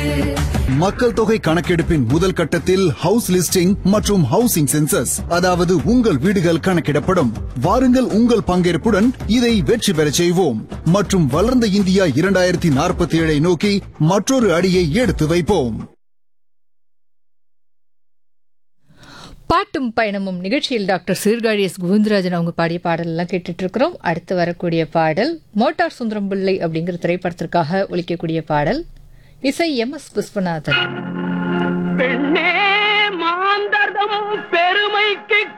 மக்கள் தொகை கணக்கெடுப்பின் முதல் கட்டத்தில் ஹவுஸ் லிஸ்டிங் மற்றும் ஹவுசிங் சென்சஸ் அதாவது உங்கள் வீடுகள் கணக்கிடப்படும் வாருங்கள் உங்கள் பங்கேற்புடன் இதை வெற்றி பெறச் செய்வோம் மற்றும் வளர்ந்த இந்தியா இரண்டாயிரத்தி நாற்பத்தி ஏழை நோக்கி மற்றொரு அடியை எடுத்து வைப்போம் பாட்டும் பயணமும் நிகழ்ச்சியில் டாக்டர் சீர்காழி எஸ் கோவிந்தராஜன் அவங்க பாடிய பாடல் எல்லாம் கேட்டுட்டு இருக்கிறோம் அடுத்து வரக்கூடிய பாடல் மோட்டார் சுந்தரம் பிள்ளை அப்படிங்கிற திரைப்படத்திற்காக ஒலிக்கக்கூடிய பாடல் இசை எம் எஸ் விஸ்வநாதன் பெண்ணே மாந்தர்தம் பெருமைக்கு